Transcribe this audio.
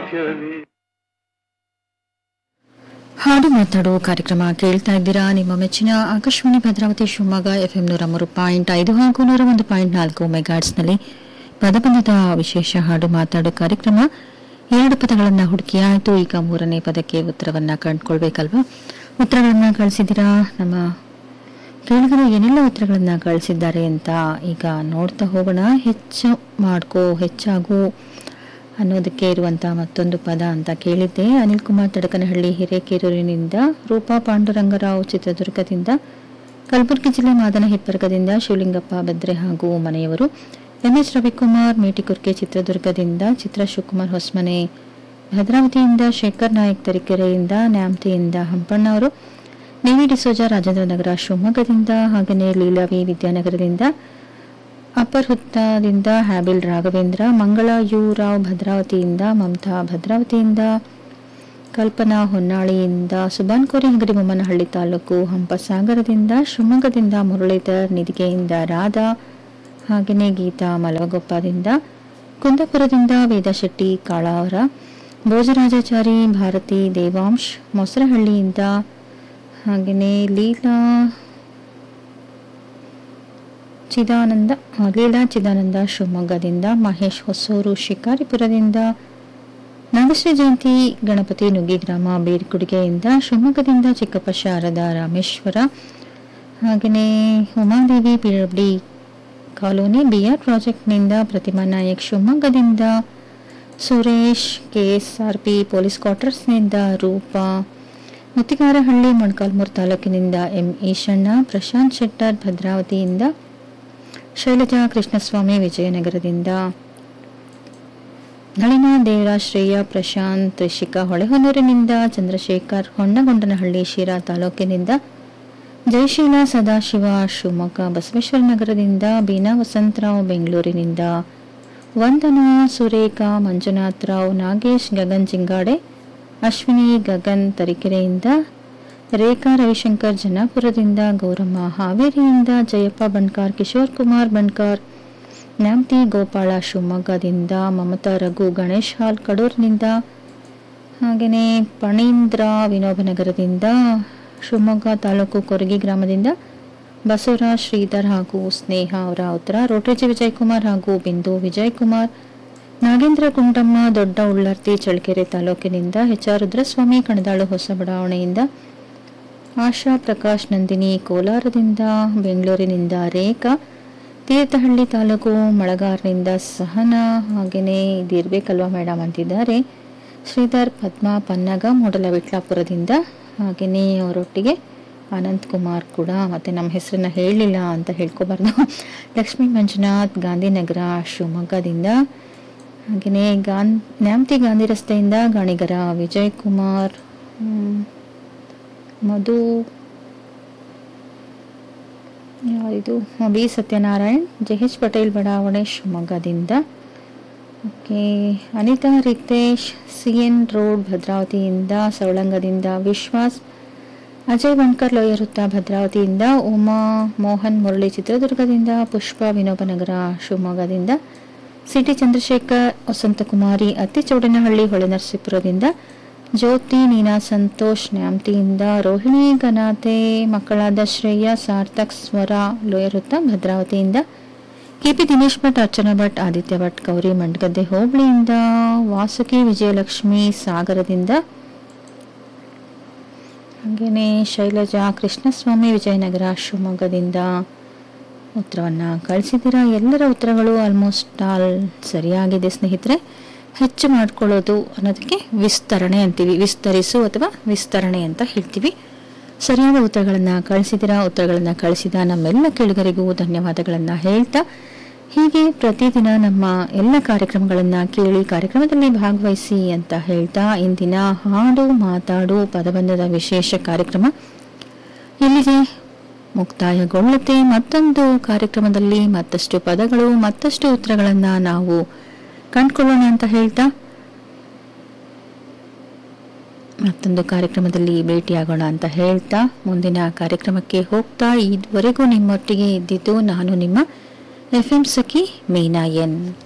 ಸಾಧ್ಯವೇ ಹಾಡು ಮಾತಾಡು ಕಾರ್ಯಕ್ರಮ ಕೇಳ್ತಾ ಇದ್ದೀರಾ ನಿಮ್ಮ ಮೆಚ್ಚಿನ ಆಕಾಶವಾಣಿ ಭದ್ರಾವತಿ ಶಿವಮೊಗ್ಗ ಎಫ್ ಎಂ ನೂರ ಮೂರು ಪಾಯಿಂಟ್ ಐದು ಹಾಗೂ ನೂರ ಒಂದು ಪಾಯಿಂಟ್ ನಾಲ್ಕು ಮೆಗಾಟ್ಸ್ನಲ್ಲಿ ಪದಬಂಧದ ವಿಶೇಷ ಹಾಡು ಮಾತಾಡು ಕಾರ್ಯಕ್ರಮ ಎರಡು ಪದಗಳನ್ನು ಹುಡುಕಿ ಆಯಿತು ಈಗ ಮೂರನೇ ಪದಕ್ಕೆ ಉತ್ತರವನ್ನ ಕಂಡುಕೊಳ್ಬೇಕಲ್ವಾ ಉತ್ತರಗಳನ್ನ ಕಳಿಸಿದ್ದೀರಾ ನಮ್ಮ ಕೇಳಿಗರು ಏನೆಲ್ಲ ಉತ್ತರಗಳನ್ನ ಕಳಿಸಿದ್ದಾರೆ ಅಂತ ಈಗ ನೋಡ್ತಾ ಹೋಗೋಣ ಹೆಚ್ಚು ಮಾಡ್ಕೋ ಹೆಚ್ಚಾಗು ಅನ್ನೋದಕ್ಕೆ ಇರುವಂತಹ ಮತ್ತೊಂದು ಪದ ಅಂತ ಕೇಳಿದ್ದೆ ಅನಿಲ್ ಕುಮಾರ್ ತಡಕನಹಳ್ಳಿ ಹಿರೇಕೆರೂರಿನಿಂದ ರೂಪಾ ಪಾಂಡುರಂಗರಾವ್ ಚಿತ್ರದುರ್ಗದಿಂದ ಕಲಬುರಗಿ ಜಿಲ್ಲೆ ಮಾದನ ಹಿಪ್ಪರ್ಗದಿಂದ ಶಿವಲಿಂಗಪ್ಪ ಬೆದ್ರೆ ಹಾಗೂ ಮನೆಯವರು ಎಂ ಎಸ್ ರವಿಕುಮಾರ್ ಮೇಟಿಕುರ್ಕೆ ಚಿತ್ರದುರ್ಗದಿಂದ ಚಿತ್ರ ಶಿವಕುಮಾರ್ ಹೊಸಮನೆ ಭದ್ರಾವತಿಯಿಂದ ಶೇಖರ್ ನಾಯಕ್ ತರೀಕೆರೆಯಿಂದ ನ್ಯಾಮ್ತಿಯಿಂದ ಹಂಪಣ್ಣ ಅವರು ನೇವಿ ಡಿಸೋಜ ರಾಜೇಂದ್ರ ನಗರ ಶಿವಮೊಗ್ಗದಿಂದ ಹಾಗೆಯೇ ಲೀಲಾವಿ ವಿದ್ಯಾನಗರದಿಂದ ಅಪ್ಪರ್ ಹುತ್ತದಿಂದ ಹ್ಯಾಬಿಲ್ ರಾಘವೇಂದ್ರ ಮಂಗಳ ಯು ರಾವ್ ಭದ್ರಾವತಿಯಿಂದ ಮಮತಾ ಭದ್ರಾವತಿಯಿಂದ ಕಲ್ಪನಾ ಹೊನ್ನಾಳಿಯಿಂದ ಸುಬಾನ್ ಕೋರಿ ಹಗರಿ ಬೊಮ್ಮನಹಳ್ಳಿ ತಾಲೂಕು ಹಂಪಸಾಗರದಿಂದ ಶಿವಮೊಗ್ಗದಿಂದ ಮುರಳೀಧರ್ ನಿಧಿಗೆಯಿಂದ ರಾಧಾ ಹಾಗೆಯೇ ಗೀತಾ ಮಲವಗೊಪ್ಪದಿಂದ ಕುಂದಪುರದಿಂದ ವೇದಶೆಟ್ಟಿ ಕಾಳಾವರ ಭೋಜರಾಜಾಚಾರಿ ಭಾರತಿ ದೇವಾಂಶ್ ಮೊಸರಹಳ್ಳಿಯಿಂದ ಹಾಗೆಯೇ ಲೀಲಾ ಚಿದಾನಂದ ಆ, ಲೀಲಾ ಚಿದಾನಂದ ಶಿವಮೊಗ್ಗದಿಂದ ಮಹೇಶ್ ಹೊಸೂರು ಶಿಕಾರಿಪುರದಿಂದ ನಾಗಶ್ರೀ ಜಯಂತಿ ಗಣಪತಿ ನುಗ್ಗಿಗ್ರಾಮ ಬೇರ್ಕುಡಿಗೆಯಿಂದ ಶಿವಮೊಗ್ಗದಿಂದ ಚಿಕ್ಕಪ್ಪ ಶಾರದಾ ರಾಮೇಶ್ವರ ಹಾಗೆಯೇ ಉಮಾದೇವಿ ಪಿರಬ್ಡಿ ಕಾಲೋನಿ ಬಿ ಆರ್ ಪ್ರಾಜೆಕ್ಟ್ನಿಂದ ಪ್ರತಿಮಾ ನಾಯಕ್ ಶಿವಮೊಗ್ಗದಿಂದ ಸುರೇಶ್ ಕೆಎಸ್ಆರ್ಪಿ ಪೊಲೀಸ್ ಕ್ವಾರ್ಟರ್ಸ್ನಿಂದ ರೂಪಾ ಮುತ್ತಿಗಾರಹಳ್ಳಿ ಮೊಣಕಾಲ್ಮೂರು ತಾಲೂಕಿನಿಂದ ಎಂ ಈಶಣ್ಣ ಪ್ರಶಾಂತ್ ಶೆಟ್ಟರ್ ಭದ್ರಾವತಿಯಿಂದ ಶೈಲಜಾ ಕೃಷ್ಣಸ್ವಾಮಿ ವಿಜಯನಗರದಿಂದ ನಳಿನ ದೇವರಾಜ್ ಶ್ರೇಯ ಪ್ರಶಾಂತ್ ರಿಷಿಕಾ ಹೊಳೆಹೊನ್ನೂರಿನಿಂದ ಚಂದ್ರಶೇಖರ್ ಹೊನ್ನಗೊಂಡನಹಳ್ಳಿ ಶಿರಾ ತಾಲೂಕಿನಿಂದ ಜಯಶೀಲ ಸದಾಶಿವ ಶಿವಮೊಗ್ಗ ಬಸವೇಶ್ವರ ನಗರದಿಂದ ಬೀನಾ ವಸಂತರಾವ್ ಬೆಂಗಳೂರಿನಿಂದ ವಂದನಾ ಸುರೇಖಾ ಮಂಜುನಾಥ್ ರಾವ್ ನಾಗೇಶ್ ಗಗನ್ ಜಿಂಗಾಡೆ ಅಶ್ವಿನಿ ಗಗನ್ ತರೀಕೆರೆಯಿಂದ ರೇಖಾ ರವಿಶಂಕರ್ ಜನಾಪುರದಿಂದ ಗೌರಮ್ಮ ಹಾವೇರಿಯಿಂದ ಜಯಪ್ಪ ಬಣ್ಕಾರ್ ಕಿಶೋರ್ ಕುಮಾರ್ ಬಣ್ಕಾರ್ ನ್ಯಾಮ್ತಿ ಗೋಪಾಳ ಶಿವಮೊಗ್ಗದಿಂದ ಮಮತಾ ರಘು ಗಣೇಶ್ ಹಾಲ್ ಕಡೂರಿನಿಂದ ಹಾಗೆಯೇ ಪಣೀಂದ್ರ ವಿನೋಬನಗರದಿಂದ ಶಿವಮೊಗ್ಗ ತಾಲೂಕು ಕೊರಗಿ ಗ್ರಾಮದಿಂದ ಬಸವರಾಜ್ ಶ್ರೀಧರ್ ಹಾಗೂ ಸ್ನೇಹ ಅವರ ಉತ್ತರ ರೋಟೇಜಿ ವಿಜಯಕುಮಾರ್ ಹಾಗೂ ಬಿಂದು ವಿಜಯಕುಮಾರ್ ನಾಗೇಂದ್ರ ಕುಂಟಮ್ಮ ದೊಡ್ಡ ಉಳ್ಳರ್ತಿ ಚಳ್ಳಕೆರೆ ತಾಲೂಕಿನಿಂದ ಎಚ್ ಆರ್ ರುದ್ರಸ್ವಾಮಿ ಕಣದಾಳು ಹೊಸ ಬಡಾವಣೆಯಿಂದ ಆಶಾ ಪ್ರಕಾಶ್ ನಂದಿನಿ ಕೋಲಾರದಿಂದ ಬೆಂಗಳೂರಿನಿಂದ ರೇಖಾ ತೀರ್ಥಹಳ್ಳಿ ತಾಲೂಕು ಮಳಗಾರ್ನಿಂದ ಸಹನಾ ಹಾಗೆಯೇ ಇದಿರ್ಬೇಕಲ್ವಾ ಮೇಡಮ್ ಅಂತಿದ್ದಾರೆ ಶ್ರೀಧರ್ ಪದ್ಮ ಪನ್ನಗ ಮೂಡಲವಿಟ್ಲಾಪುರದಿಂದ ಹಾಗೆಯೇ ಅವರೊಟ್ಟಿಗೆ ಅನಂತ್ ಕುಮಾರ್ ಕೂಡ ಮತ್ತೆ ನಮ್ಮ ಹೆಸರನ್ನ ಹೇಳಲಿಲ್ಲ ಅಂತ ಹೇಳ್ಕೊಬಾರ್ದು ಲಕ್ಷ್ಮೀ ಮಂಜುನಾಥ್ ಗಾಂಧಿನಗರ ಶಿವಮೊಗ್ಗದಿಂದ ಹಾಗೆಯೇ ಗಾನ್ ನ್ಯಾಮ್ತಿ ಗಾಂಧಿ ರಸ್ತೆಯಿಂದ ಗಾಣಿಗರ ವಿಜಯ್ ಕುಮಾರ್ ಹ್ಮ್, ಮಧು ಯಾರಿದು ಬಿ ಸತ್ಯನಾರಾಯಣ್ ಜಹೇಶ್ ಪಟೇಲ್ ಬಡಾವಣೆ ಶಿವಮೊಗ್ಗದಿಂದ okay Anita Ritesh C N road ಭದ್ರಾವತಿಯಿಂದ ಸವಳಂಗದಿಂದ ವಿಶ್ವಾಸ್ ಅಜಯ್ ಬಣ್ಕರ್ ಲೋಯರುತ್ತ ಭದ್ರಾವತಿಯಿಂದ ಉಮಾ ಮೋಹನ್ ಮುರಳಿ ಚಿತ್ರದುರ್ಗದಿಂದ ಪುಷ್ಪ ವಿನೋಬನಗರ ಶಿವಮೊಗ್ಗದಿಂದ ಸಿಟಿ ಚಂದ್ರಶೇಖರ್ ವಸಂತಕುಮಾರಿ ಅತ್ತಿಚೌಡನಹಳ್ಳಿ ಹೊಳೆನರಸೀಪುರದಿಂದ ಜ್ಯೋತಿ ನೀನಾ ಸಂತೋಷ್ ನ್ಯಾಮ್ತಿಯಿಂದ ರೋಹಿಣಿ ಗನಾತೆ ಮಕ್ಕಳಾದ ಶ್ರೇಯ ಸಾರ್ಥಕ್ ಸ್ವರ ಲೋಯರುತ್ತ ಭದ್ರಾವತಿಯಿಂದ ಕೆಪಿ ದಿನೇಶ್ ಭಟ್ ಅರ್ಚನಾ ಭಟ್ ಆದಿತ್ಯ ಭಟ್ ಗೌರಿ ಮಂಡಗದ್ದೆ ಹೋಬಳಿಯಿಂದ ವಾಸುಕಿ ವಿಜಯಲಕ್ಷ್ಮಿ ಸಾಗರದಿಂದ ಹಾಗೆಯೇ ಶೈಲಜಾ ಕೃಷ್ಣಸ್ವಾಮಿ ವಿಜಯನಗರ ಶಿವಮೊಗ್ಗದಿಂದ ಉತ್ತರವನ್ನು ಕಳಿಸಿದ್ದೀರಾ ಎಲ್ಲರ ಉತ್ತರಗಳು ಆಲ್ಮೋಸ್ಟ್ ಆಲ್ ಸರಿಯಾಗಿದೆ ಸ್ನೇಹಿತರೆ ಹೆಚ್ಚು ಮಾಡ್ಕೊಳ್ಳೋದು ಅನ್ನೋದಕ್ಕೆ ವಿಸ್ತರಣೆ ಅಂತೀವಿ ವಿಸ್ತರಿಸು ಅಥವಾ ವಿಸ್ತರಣೆ ಅಂತ ಹೇಳ್ತೀವಿ ಸರಿಯಾದ ಉತ್ತರಗಳನ್ನು ಕಳಿಸಿದ್ದೀರಾ ಉತ್ತರಗಳನ್ನು ಕಳಿಸಿದ ನಮ್ಮೆಲ್ಲ ಕೇಳುಗರಿಗೂ ಧನ್ಯವಾದಗಳನ್ನು ಹೇಳ್ತಾ ಹೀಗೆ ಪ್ರತಿದಿನ ನಮ್ಮ ಎಲ್ಲ ಕಾರ್ಯಕ್ರಮಗಳನ್ನು ಕೇಳಿ ಕಾರ್ಯಕ್ರಮದಲ್ಲಿ ಭಾಗವಹಿಸಿ ಅಂತ ಹೇಳ್ತಾ ಇಂದಿನ ಹಾಡು ಮಾತಾಡು ಪದಬಂಧದ ವಿಶೇಷ ಕಾರ್ಯಕ್ರಮ ಇಲ್ಲಿಗೆ ಮುಕ್ತಾಯಗೊಳ್ಳುತ್ತೆ ಮತ್ತೊಂದು ಕಾರ್ಯಕ್ರಮದಲ್ಲಿ ಮತ್ತಷ್ಟು ಪದಗಳು ಮತ್ತಷ್ಟು ಉತ್ತರಗಳನ್ನು ನಾವು ಕಂಡುಕೊಳ್ಳೋಣ ಅಂತ ಹೇಳ್ತಾ ಮತ್ತೊಂದು ಕಾರ್ಯಕ್ರಮದಲ್ಲಿ ಭೇಟಿಯಾಗೋಣ ಅಂತ ಹೇಳ್ತಾ ಮುಂದಿನ ಕಾರ್ಯಕ್ರಮಕ್ಕೆ ಹೋಗ್ತಾ ಇದುವರೆಗೂ ನಿಮ್ಮೊಟ್ಟಿಗೆ ಇದ್ದಿದ್ದು ನಾನು ನಿಮ್ಮ F M Sakhi Meena N